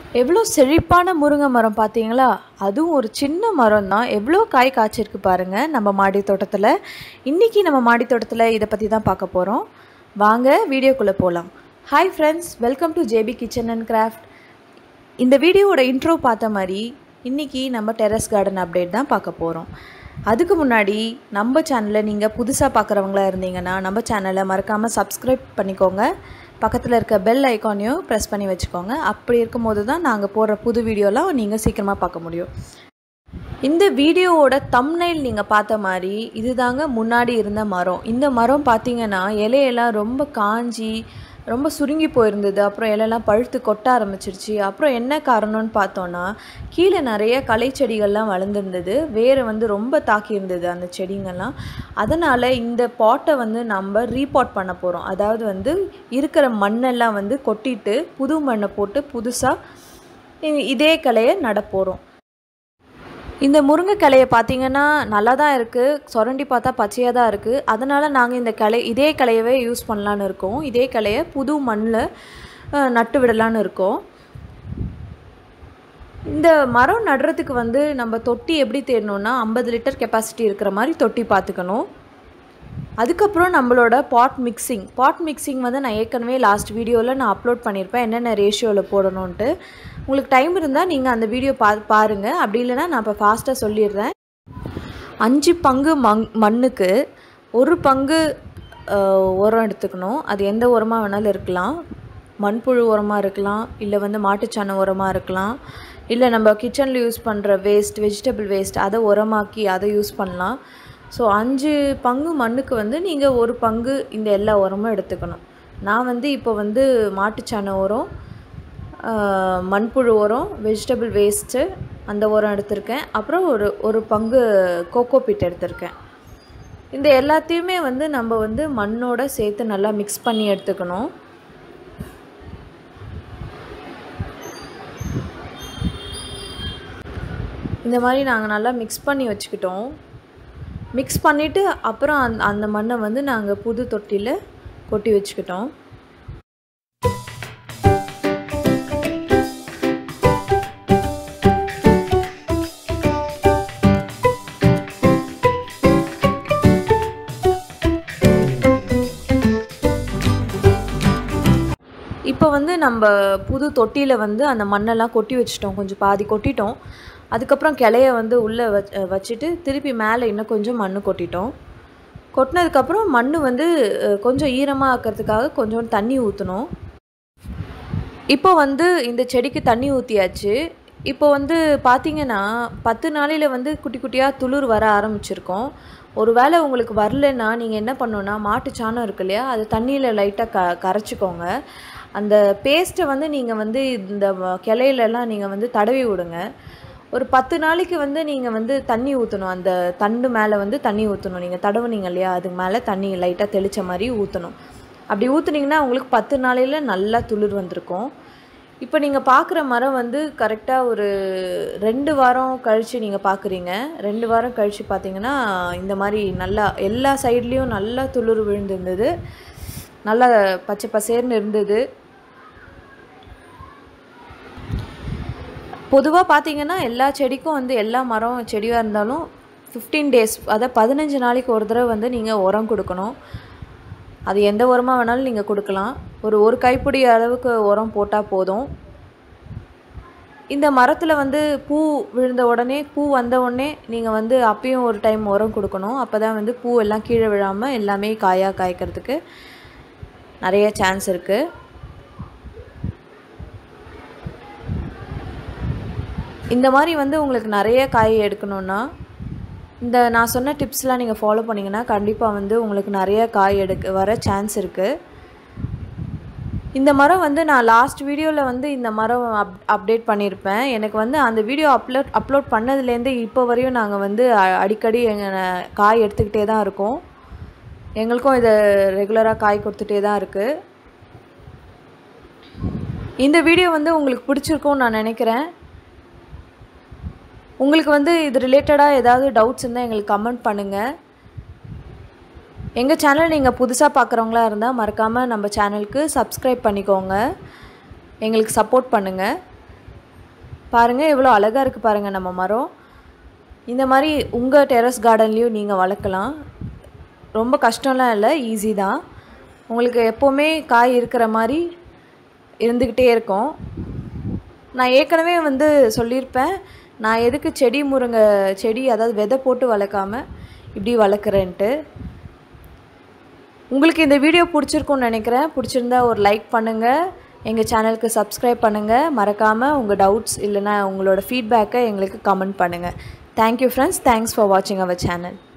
எவ்வளோ செழிப்பான முருங்கை மரம் பார்த்தீங்களா அதுவும் ஒரு சின்ன மரம் தான் எவ்வளோ காய் காய்ச்சிருக்கு பாருங்கள் நம்ம மாடி தோட்டத்தில் இன்றைக்கி நம்ம மாடி தோட்டத்தில் இதை பற்றி தான் பார்க்க போகிறோம் வாங்க வீடியோக்குள்ளே போகலாம் hi friends welcome to JB kitchen and craft இந்த வீடியோவோட இன்ட்ரோ பார்த்த மாதிரி இன்றைக்கி நம்ம டெரஸ் கார்டன் அப்டேட் தான் பார்க்க போகிறோம் அதுக்கு முன்னாடி நம்ம சேனலை நீங்கள் புதுசாக பார்க்குறவங்களா இருந்தீங்கன்னா நம்ம சேனலை மறக்காமல் சப்ஸ்கிரைப் பண்ணிக்கோங்க பக்கத்தில் இருக்க பெல் ஐக்கானையும் ப்ரெஸ் பண்ணி வச்சுக்கோங்க அப்படி இருக்கும்போது தான் நாங்கள் போடுற புது வீடியோலாம் நீங்கள் சீக்கிரமாக பார்க்க முடியும் இந்த வீடியோவோட தம்னைல் நீங்கள் பார்த்த மாதிரி இதுதாங்க முன்னாடி இருந்த மரம் இந்த மரம் பார்த்தீங்கன்னா இலையெல்லாம் ரொம்ப காஞ்சி ரொம்ப சுருங்கி போயிருந்தது அப்புறம் இலையெல்லாம் பழுத்து கொட்ட ஆரம்பிச்சிருச்சு அப்புறம் என்ன காரணம்னு பார்த்தோன்னா கீழே நிறைய களை செடிகள்லாம் வளர்ந்துருந்தது வேறு வந்து ரொம்ப தாக்கி இருந்தது அந்த செடிங்கள்லாம் அதனால் இந்த பாட்டை வந்து நம்ம ரீபாட் பண்ண போகிறோம் அதாவது வந்து இருக்கிற மண்ணெல்லாம் வந்து கொட்டிட்டு புது மண்ணை போட்டு புதுசாக இதே கலையை நட போகிறோம் இந்த முருங்கை கிளைய பார்த்தீங்கன்னா நல்லா தான் இருக்குது சுரண்டி பார்த்தா பச்சையாக தான் இருக்குது அதனால் நாங்கள் இந்த கிளை இதே கிளையவே யூஸ் பண்ணலான்னு இருக்கோம் இதே கிளைய புது மண்ணில் நட்டு விடலான்னு இருக்கோம் இந்த மரம் நடுறதுக்கு வந்து நம்ம தொட்டி எப்படி தேடணும்னா ஐம்பது லிட்டர் கெப்பாசிட்டி இருக்கிற மாதிரி தொட்டி பார்த்துக்கணும் அதுக்கப்புறம் நம்மளோட பாட் மிக்சிங் பாட் மிக்சிங் வந்து நான் ஏற்கனவே லாஸ்ட் வீடியோவில் நான் அப்லோட் பண்ணியிருப்பேன் என்னென்ன ரேஷியோவில் போடணுன்ட்டு உங்களுக்கு டைம் இருந்தால் நீங்கள் அந்த வீடியோ பா பாருங்கள் அப்படி இல்லைனா நான் இப்போ ஃபாஸ்ட்டாக சொல்லிடுறேன் அஞ்சு பங்கு மங் மண்ணுக்கு ஒரு பங்கு உரம் எடுத்துக்கணும் அது எந்த உரமாக வேணாலும் இருக்கலாம் மண்புழு உரமாக இருக்கலாம் இல்லை வந்து மாட்டுச்சாண உரமாக இருக்கலாம் இல்லை நம்ம கிச்சனில் யூஸ் பண்ணுற வேஸ்ட் வெஜிடபிள் வேஸ்ட் அதை உரமாக்கி அதை யூஸ் பண்ணலாம் ஸோ அஞ்சு பங்கு மண்ணுக்கு வந்து நீங்கள் ஒரு பங்கு இந்த எல்லா உரமும் எடுத்துக்கணும் நான் வந்து இப்போ வந்து மாட்டுச்சாண உரம் மண்புழு உரம் வெஜிடபிள் வேஸ்ட்டு அந்த உரம் எடுத்திருக்கேன் அப்புறம் ஒரு ஒரு பங்கு கோகோ பிட் எடுத்திருக்கேன் இந்த எல்லாத்தையுமே வந்து நம்ம வந்து மண்ணோட சேர்த்து நல்லா மிக்ஸ் பண்ணி எடுத்துக்கணும் இந்த மாதிரி நாங்கள் நல்லா மிக்ஸ் பண்ணி வச்சுக்கிட்டோம் மிக்ஸ் பண்ணிவிட்டு அப்புறம் அந் அந்த மண்ணை வந்து நாங்கள் புது தொட்டியில் கொட்டி வச்சுக்கிட்டோம் இப்போ வந்து நம்ம புது தொட்டியில் வந்து அந்த மண்ணெல்லாம் கொட்டி வச்சிட்டோம் கொஞ்சம் பாதி கொட்டிட்டோம் அதுக்கப்புறம் கிளைய வந்து உள்ளே வச் வச்சுட்டு திருப்பி மேலே இன்னும் கொஞ்சம் மண் கொட்டிட்டோம் கொட்டினதுக்கப்புறம் மண் வந்து கொஞ்சம் ஈரமாக ஆக்கிறதுக்காக கொஞ்சம் தண்ணி ஊற்றணும் இப்போ வந்து இந்த செடிக்கு தண்ணி ஊற்றியாச்சு இப்போ வந்து பார்த்திங்கன்னா பத்து நாளையில் வந்து குட்டி குட்டியாக துளிர் வர ஆரம்பிச்சிருக்கோம் ஒரு வேளை உங்களுக்கு வரலன்னா நீங்கள் என்ன பண்ணணுன்னா மாட்டு சாணம் இருக்கு இல்லையா அது தண்ணியில் லைட்டாக க கரைச்சிக்கோங்க அந்த பேஸ்ட்டை வந்து நீங்கள் வந்து இந்த கிளையிலலாம் நீங்கள் வந்து தடவி விடுங்க ஒரு பத்து நாளைக்கு வந்து நீங்கள் வந்து தண்ணி ஊற்றணும் அந்த தண்டு மேலே வந்து தண்ணி ஊற்றணும் நீங்கள் தடவுனீங்க இல்லையா அதுக்கு மேலே தண்ணி லைட்டாக தெளித்த மாதிரி ஊற்றணும் அப்படி ஊற்றுனீங்கன்னா உங்களுக்கு பத்து நாளையில் நல்லா துளிர் வந்திருக்கும் இப்போ நீங்கள் பார்க்குற மரம் வந்து கரெக்டாக ஒரு ரெண்டு வாரம் கழித்து நீங்கள் பார்க்குறீங்க ரெண்டு வாரம் கழித்து பார்த்தீங்கன்னா இந்த மாதிரி நல்லா எல்லா சைட்லேயும் நல்லா துளிர் விழுந்திருந்தது நல்லா பச்சை பசேர்னு இருந்தது பொதுவாக பார்த்தீங்கன்னா எல்லா செடிக்கும் வந்து எல்லா மரம் செடியாக இருந்தாலும் ஃபிஃப்டீன் டேஸ் அதாவது பதினஞ்சு நாளைக்கு ஒரு தடவை வந்து நீங்கள் உரம் கொடுக்கணும் அது எந்த உரமாக வேணாலும் நீங்கள் கொடுக்கலாம் ஒரு ஒரு கைப்பிடி அளவுக்கு உரம் போட்டால் போதும் இந்த மரத்தில் வந்து பூ விழுந்த உடனே பூ வந்த உடனே நீங்கள் வந்து அப்பயும் ஒரு டைம் உரம் கொடுக்கணும் அப்போ தான் வந்து பூ எல்லாம் கீழே விழாமல் எல்லாமே காயாக காய்க்கிறதுக்கு நிறைய சான்ஸ் இருக்குது இந்த மாதிரி வந்து உங்களுக்கு நிறைய காய் எடுக்கணுன்னா இந்த நான் சொன்ன டிப்ஸ்லாம் நீங்கள் ஃபாலோ பண்ணிங்கன்னா கண்டிப்பாக வந்து உங்களுக்கு நிறைய காய் எடுக்க வர சான்ஸ் இருக்குது இந்த மரம் வந்து நான் லாஸ்ட் வீடியோவில் வந்து இந்த மரம் அப் அப்டேட் பண்ணியிருப்பேன் எனக்கு வந்து அந்த வீடியோ அப்லோட் அப்லோட் பண்ணதுலேருந்து இப்போ வரையும் நாங்கள் வந்து அடிக்கடி எங்கள் காய் எடுத்துக்கிட்டே தான் இருக்கோம் எங்களுக்கும் இதை ரெகுலராக காய் கொடுத்துட்டே தான் இருக்குது இந்த வீடியோ வந்து உங்களுக்கு பிடிச்சிருக்கும்னு நான் நினைக்கிறேன் உங்களுக்கு வந்து இது ரிலேட்டடாக ஏதாவது டவுட்ஸ் இருந்தால் எங்களுக்கு கமெண்ட் பண்ணுங்கள் எங்கள் சேனல் நீங்கள் புதுசாக பார்க்குறவங்களா இருந்தால் மறக்காமல் நம்ம சேனலுக்கு சப்ஸ்கிரைப் பண்ணிக்கோங்க எங்களுக்கு சப்போர்ட் பண்ணுங்கள் பாருங்கள் எவ்வளோ அழகாக இருக்குது பாருங்கள் நம்ம மரம் இந்த மாதிரி உங்கள் டெரஸ் கார்டன்லேயும் நீங்கள் வளர்க்கலாம் ரொம்ப கஷ்டம்லாம் இல்லை ஈஸி தான் உங்களுக்கு எப்போவுமே காய் இருக்கிற மாதிரி இருந்துக்கிட்டே இருக்கும் நான் ஏற்கனவே வந்து சொல்லியிருப்பேன் நான் எதுக்கு செடி முருங்கை செடி அதாவது விதை போட்டு வளர்க்காம இப்படி வளர்க்குறேன்ட்டு உங்களுக்கு இந்த வீடியோ பிடிச்சிருக்கும்னு நினைக்கிறேன் பிடிச்சிருந்தா ஒரு லைக் பண்ணுங்கள் எங்கள் சேனலுக்கு சப்ஸ்கிரைப் பண்ணுங்கள் மறக்காமல் உங்கள் டவுட்ஸ் இல்லைனா உங்களோட ஃபீட்பேக்கை எங்களுக்கு கமெண்ட் பண்ணுங்கள் தேங்க்யூ ஃப்ரெண்ட்ஸ் தேங்க்ஸ் ஃபார் வாட்சிங் அவர் சேனல்